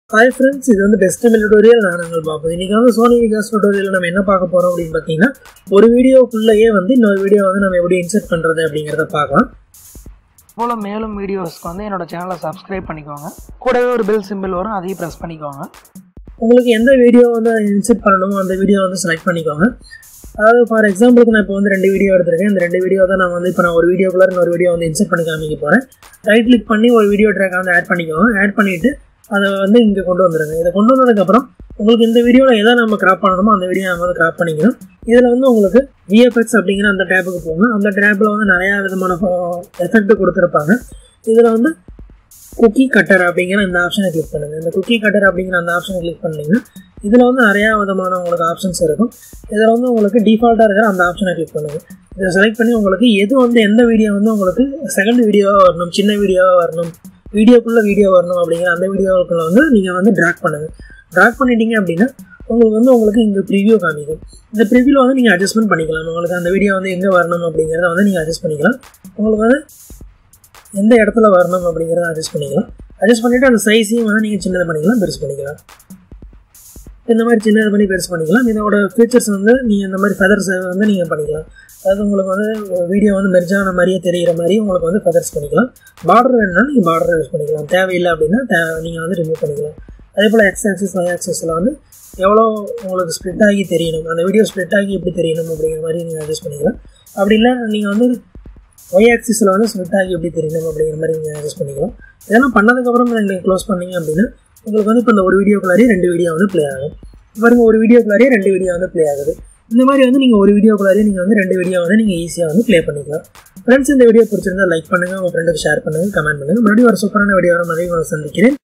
hi friends இது வந்து best Tamil tutorial நான் நாங்கள் பார்ப்போம் இன்றைக்கி வந்து சோனி விகாஸ் டுட்டோரியல் நம்ம என்ன பார்க்க போகிறோம் அப்படின்னு பார்த்தீங்கன்னா ஒரு வீடியோக்குள்ளேயே வந்து இன்னொரு வீடியோ வந்து நம்ம எப்படி இன்சர்ட் பண்ணுறது அப்படிங்கிறத பார்க்கலாம் போல் மேலும் வீடியோஸ்க்கு வந்து என்னோட சேனலை சப்ஸ்கிரைப் பண்ணிக்கோங்க கூடவே ஒரு பெல் சிம்பிள் வரும் அதையும் ப்ரெஸ் பண்ணிக்கோங்க உங்களுக்கு எந்த வீடியோ வந்து இன்சர்ட் பண்ணணுமோ அந்த வீடியோ வந்து செலக்ட் பண்ணிக்கோங்க அதாவது ஃபார் எக்ஸாம்பிளுக்கு நான் இப்போ வந்து ரெண்டு வீடியோ எடுத்திருக்கேன் இந்த ரெண்டு வீடியோ தான் நான் வந்து இப்போ நான் ஒரு வீடியோக்குள்ளே இன்னொரு வீடியோ வந்து இன்சர்ட் பண்ணி காமிக்க போகிறேன் ரைட் கிளிக் பண்ணி ஒரு வீடியோ ட்ராக் வந்து ஆட் பண்ணிக்கோங்க ஆட் பண்ணிவிட்டு அதை வந்து இங்கே கொண்டு வந்துடுங்க இதை கொண்டு வந்ததுக்கப்புறம் உங்களுக்கு இந்த வீடியோவில் எதை நம்ம கிராப் பண்ணணுமோ அந்த வீடியோ நம்ம வந்து கிராப் பண்ணிக்கணும் இதில் வந்து உங்களுக்கு விஎஃப்எக்ஸ் அப்படிங்கிற அந்த டேப்புக்கு போங்க அந்த டேப்பில் வந்து நிறையா விதமான எஃபெக்ட் கொடுத்துருப்பாங்க இதில் வந்து குக்கி கட்டர் அப்படிங்கிற இந்த ஆப்ஷனை கிளிக் பண்ணுங்கள் இந்த குக்கி கட்டர் அப்படிங்கிற அந்த ஆப்ஷனை கிளிக் பண்ணிங்கன்னா இதில் வந்து நிறையா விதமான உங்களுக்கு ஆப்ஷன்ஸ் இருக்கும் இதில் வந்து உங்களுக்கு டிஃபால்ட்டாக இருக்கிற அந்த ஆப்ஷனை கிளிக் பண்ணுங்கள் இதை செலக்ட் பண்ணி உங்களுக்கு எது வந்து எந்த வீடியோ வந்து உங்களுக்கு செகண்ட் வீடியோவாக வரணும் சின்ன வீடியோவாக வரணும் வீடியோக்குள்ளே வீடியோ வரணும் அப்படிங்கிற அந்த வீடியோக்குள்ளே வந்து நீங்கள் வந்து ட்ராக் பண்ணுங்கள் ட்ராக் பண்ணிட்டீங்க அப்படின்னா உங்களுக்கு வந்து உங்களுக்கு இங்கே ப்ரிவியூ காமிக்கும் இந்த ப்ரிவியூவில் வந்து நீங்கள் அட்ஜஸ்ட்மெண்ட் பண்ணிக்கலாம் உங்களுக்கு அந்த வீடியோ வந்து எங்கே வரணும் அப்படிங்கிறத வந்து நீங்கள் அட்ஜஸ்ட் பண்ணிக்கலாம் உங்களுக்கு வந்து எந்த இடத்துல வரணும் அப்படிங்கிறத அட்ஜஸ்ட் பண்ணிக்கலாம் அட்ஜஸ்ட் பண்ணிவிட்டு அந்த சைஸையும் வந்து நீங்கள் சின்னது பண்ணிக்கலாம் பெருசு பண்ணிக்கலாம் இந்த மாதிரி சின்னது பண்ணி பெருசு பண்ணிக்கலாம் இதோட ஃபீச்சர்ஸ் வந்து நீங்கள் இந்த மாதிரி ஃபெதர்ஸ் வந்து நீங்கள் பண்ணிக்கலாம் அதாவது உங்களுக்கு வந்து வீடியோ வந்து மெர்ஜான மாதிரியே தெரிகிற மாதிரி உங்களுக்கு வந்து ஃபெதர்ஸ் பண்ணிக்கலாம் பார்டர் வேணும்னா நீங்கள் பார்டர் யூஸ் பண்ணிக்கலாம் தேவையில்லை அப்படின்னா தே நீங்கள் வந்து ரிமூவ் பண்ணிக்கலாம் அதே போல் எக்ஸ் ஆக்சிஸ் ஒய் ஆக்சிஸில் வந்து எவ்வளோ உங்களுக்கு ஸ்ப்ளிட் ஆகி தெரியணும் அந்த வீடியோ ஸ்ப்ளிட் ஆகி எப்படி தெரியணும் அப்படிங்கிற மாதிரி நீங்கள் அட்ஜஸ்ட் பண்ணிக்கலாம் அப்படி இல்லை நீங்கள் வந்து ஒய் ஆக்சிஸில் வந்து ஸ்ப்ளிட் ஆகி எப்படி தெரியணும் அப்படிங்கிற மாதிரி நீங்கள் அட்ஜஸ்ட் பண்ணிக்கலாம் இதெல்லாம் பண்ணதுக்கப்புறம் நீங்கள் க்ளோஸ் பண்ணீங்க அப்படின்னா உங்களுக்கு வந்து இப்போ இந்த ஒரு வீடியோக்குள்ளாரே ரெண்டு வீடியோ வந்து ப்ளே ஆகும் பாருங்க ஒரு வீடியோக்குள்ளாரே ரெண்டு வீடியோ வந்து ப்ளே ஆகுது இந்த மாதிரி வந்து நீங்கள் ஒரு வீடியோக்குள்ளாரே நீங்கள் வந்து ரெண்டு வீடியோ வந்து நீங்கள் ஈஸியாக வந்து ப்ளே பண்ணிக்கலாம் ஃப்ரெண்ட்ஸ் இந்த வீடியோ பிடிச்சிருந்தா லைக் பண்ணுங்கள் உங்கள் ஃப்ரெண்டுக்கு ஷேர் பண்ணுங்கள் கமெண்ட் பண்ணுங்கள் மறுபடியும் ஒரு சூப்பரான வீடியோ வர மாதிரி உங்களை சந்திக்கிறேன்